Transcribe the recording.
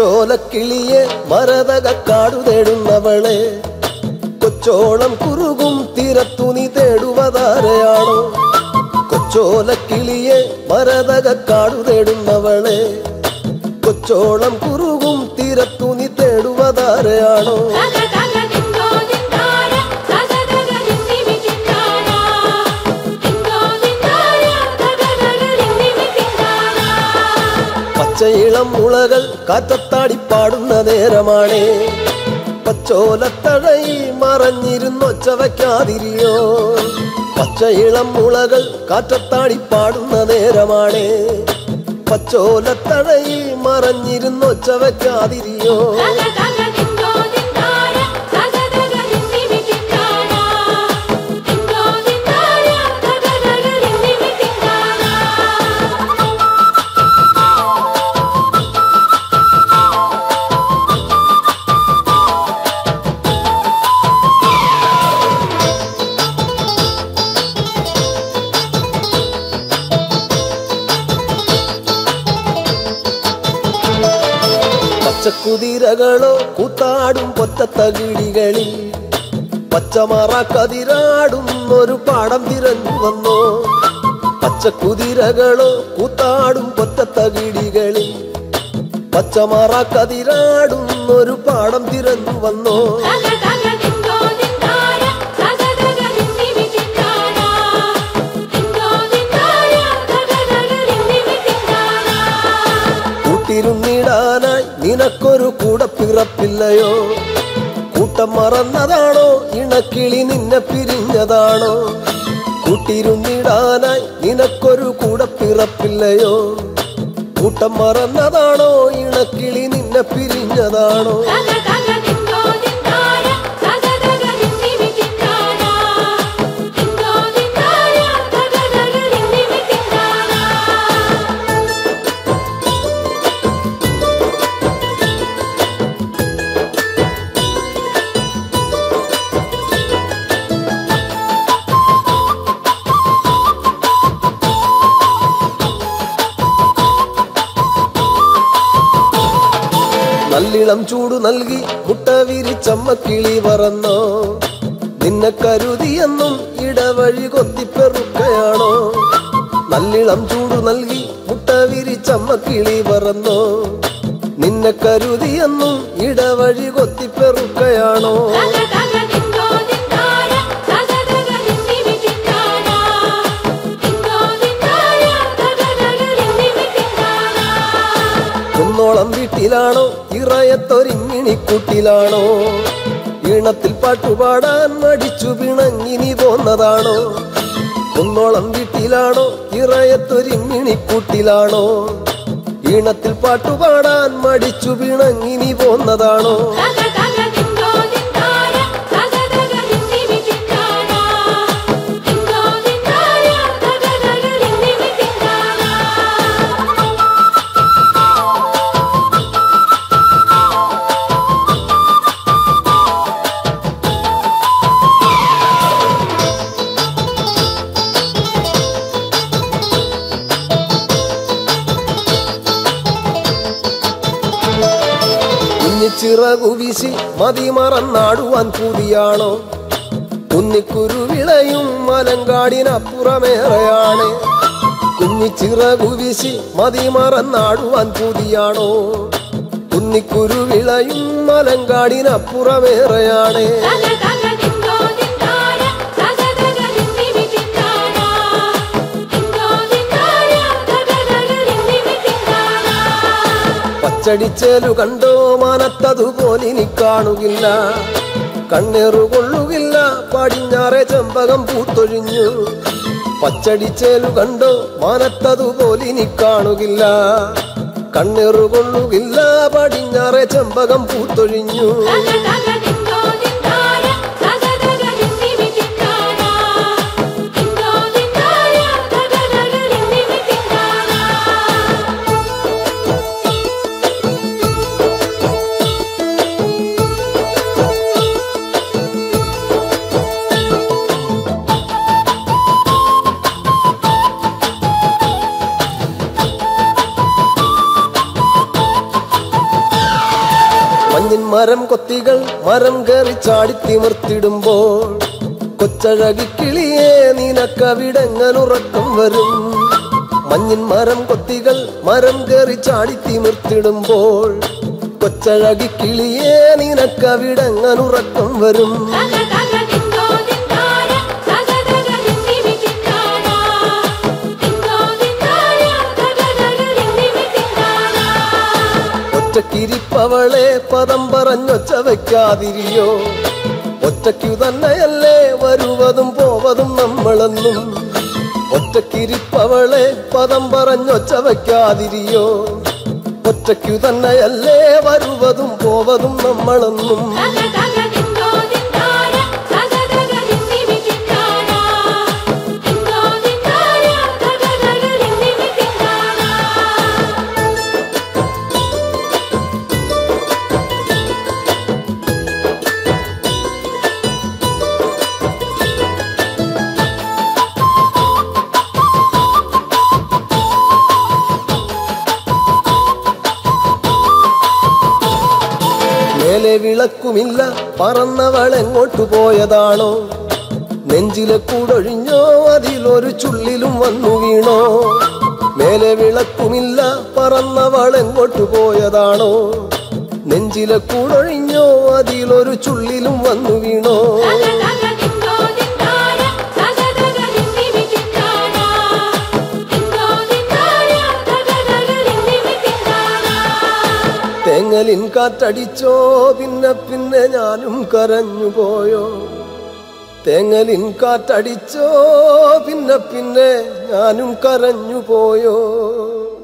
കൊച്ചോലക്കിളിയെ മരതക കാടു തേടുന്നവളെ കൊച്ചോളം കുറുകും തീരത്തു നീ തേടുവതാരയാണോ കൊച്ചോലക്കിളിയെ മരതക കാടു തേടുന്നവളെ കൊച്ചോളം കുറുകും തീരത്തു നീ തേടുവതാരയാണോ തക തക ദിങ്കോ ദിങ്കാര തക തക ദിന്ദിമി ദിങ്കാര ദിങ്കോ ദിങ്കാര തക തക ദിന്ദിമി ദിങ്കാര പച്ചയിളം മുളകൾ കാറ്റത്താടി പാടുന്ന നേരമാണേ പച്ചോലത്തഴയി മറഞ്ഞിരുന്നൊച്ച വയ്ക്കാതിരിയോ പച്ചയിളം മുളകൾ കാറ്റത്താടി പാടുന്ന നേരമാണേ പച്ചോലത്തഴയി മറഞ്ഞിരുന്നൊച്ച വയ്ക്കാതിരിയോ തക തക ദിങ്കോ ദിങ്കാര തക തക ദിന്ദിമി ദിങ്കാര ദിങ്കോ ദിങ്കാര തക തക ദിന്ദിമി ദിങ്കാര പച്ചക്കുതിരകളോ കൂത്താടും പൊറ്റത്തകിടികളിൽ പച്ചമറ കതിരാടും ഒരു പാടം തിരഞ്ഞു വന്നോ പച്ചക്കുതിരകളോ കൂത്താടും പൊറ്റത്തകിടികളിൽ പച്ചമറ കതിരാടും ഒരു പാടം തിരഞ്ഞു വന്നോ തക തക ദിങ്കോ ദിങ്കാര തക തക ദിന്ദിമി ദിങ്കാര ദിങ്കോ ദിങ്കാര തക തക ദിന്ദിമി ദിങ്കാര കൂട്ടിരുന്നിടാനായി നിനക്കൊരു കൂടെ പിറപ്പില്ലയോ കൂട്ടം മറന്നതാണോ ഇണക്കിളി നിന്നെ പിരിഞ്ഞതാണോ കൂട്ടിരുന്നിടാനായി നിനക്കൊരു കൂടെ പിറപ്പില്ലയോ കൂട്ടം മറന്നതാണോ ഇണക്കിളി നിന്നെ പിരിഞ്ഞതാണോ തക തക ദിങ്കോ ദിങ്കാര തക തക ദിന്ദിമി ദിങ്കാര ദിങ്കോ ദിങ്കാര തക തക ദിന്ദിമി ദിങ്കാര നല്ലിളം ചൂടു നൽകി മുട്ട വിരിച്ചമ്മ കിളി പറന്നോ നിന്നെ കരുതിയെന്നും ഇടവഴി കൊത്തിപ്പെറുക്കയാണോ നല്ലിളം ചൂടു നൽകി മുട്ട വിരിച്ചമ്മ കിളി പറന്നോ നിന്നെ കരുതിയെന്നും ഇടവഴി കൊത്തിപ്പെറുക്കയാണോ തക തക ദിങ്കോ ദിങ്കാര തക തക ദിന്ദിമി ദിങ്കാര ദിങ്കോ ദിങ്കാര തക തക ദിന്ദിമി ദിങ്കാര കുന്നോളം വീട്ടിലാണോ ഇറയത്തൊരിങ്ങിണിക്കൂട്ടിലാണോ ഈണത്തിൽ പാട്ടുപാടാൻ മടിച്ചു പിണങ്ങിനി പോന്നതാണോ കുന്നോളം വീട്ടിലാണോ ഇറയത്തൊരിങ്ങിണിക്കൂട്ടിലാണോ ഈണത്തിൽ പാട്ടുപാടാൻ മടിച്ചു പിണങ്ങിനി പോന്നതാണോ തക തക ദിങ്കോ ദിങ്കാര തക തക ദിന്ദിമി ദിങ്കാര ദിങ്കോ ദിങ്കാര തക തക ദിന്ദിമി ദിങ്കാര കുഞ്ഞിച്ചിറകു വീശി മതി മറന്നാടുവാൻ പൂതിയാണോ കുന്നിക്കുരുവിളയും മലങ്കാടിനപ്പുറമേറെയാണ് കുഞ്ഞിച്ചിറകു വീശി മതി മറന്നാടുവാൻ പൂതിയാണോ കുന്നിക്കുരുവിളയും മലങ്കാടിനപ്പുറമേറെയാണ് തക തക ദിങ്കോ ദിങ്കാര തക തക ദിന്ദിമി ദിങ്കാര ദിങ്കോ ദിങ്കാര തക തക ദിന്ദിമി ദിങ്കാര പച്ചടിച്ചേലു കണ്ടോ മാനത്തതുപോലെ ഇനി കാണുകില്ല കണ്ണേറു കൊള്ളുകില്ല പടിഞ്ഞാറെ ചെമ്പകം പൂത്തൊഴിഞ്ഞു പച്ചടിച്ചേലു കണ്ടോ മാനത്തതുപോലെ ഇനി കാണുകില്ല കണ്ണേറു കൊള്ളുകില്ല പടിഞ്ഞാറെ ചെമ്പകം പൂത്തൊഴിഞ്ഞു തക തക ദിങ്കോ ദിങ്കാര തക തക ദിന്ദിമി ദിങ്കാര ദിങ്കോ ദിങ്കാര തക തക ദിന്ദിമി ദിങ്കാര മരം കൊത്തികൾ മരം കയറി ചാടിത്തിമിർത്തിടുമ്പോൾ കൊച്ചഴകി കിളിയെ നിനക്കവിടെങ്ങനുറക്കം വരും മഞ്ഞിൻ മരം കൊത്തികൾ മരം കയറി ചാടിത്തിമിർത്തിടുമ്പോൾ കൊച്ചഴകി കിളിയെ നിനക്കവിടെങ്ങനുറക്കം വരും തക തക ദിന്തോ ദിന്താര തക തക ദിന്ദിമി തിന്താര ദിന്തോ ദിന്താര തക തക ദിന്ദിമി തിന്താര ഒറ്റക്കിരിപ്പവളെ പദം പറഞ്ഞൊച്ച വയ്ക്കാതിരിയോ ഒറ്റയ്ക്കു തന്നെയല്ലേ വരുവതും പോവതും നമ്മളെന്നും ഒറ്റക്കിരിപ്പവളെ പദം പറഞ്ഞൊച്ച വയ്ക്കാതിരിയോ ഒറ്റയ്ക്കു തന്നെയല്ലേ വരുവതും പോവതും നമ്മളെന്നും തക തക ദിന്തോ ദിന്താര തക തക ദിന്ദിമി തിന്താര ദിന്തോ ദിന്താര തക തക ദിന്ദിമി തിന്താര മേലെ വിളക്കുമില്ല പറന്നവൾ എങ്ങോട്ടു പോയതാണോ നെഞ്ചിലെ കൂടൊഴിഞ്ഞോ അതിലൊരു ചുള്ളിലും വന്നു വീണോ മേലെ വിളക്കുമില്ല പറന്നവൾ എങ്ങോട്ടു പോയതാണോ നെഞ്ചിലെ കൂടൊഴിഞ്ഞോ അതിലൊരു ചുള്ളിലും വന്നു വീണോ തക തക ദിന്തോ ദിന്താര തക തക ദിന്ദിമി തിന്താര ദിന്തോ ദിന്താര തക തക ദിന്ദിമി തിന്താര തേങ്ങലിൻ കാറ്റടിച്ചോ പിന്നെ പിന്നെ ഞാനും കരഞ്ഞു പോയോ തേങ്ങലിൻ കാറ്റടിച്ചോ പിന്നെ പിന്നെ ഞാനും കരഞ്ഞു പോയോ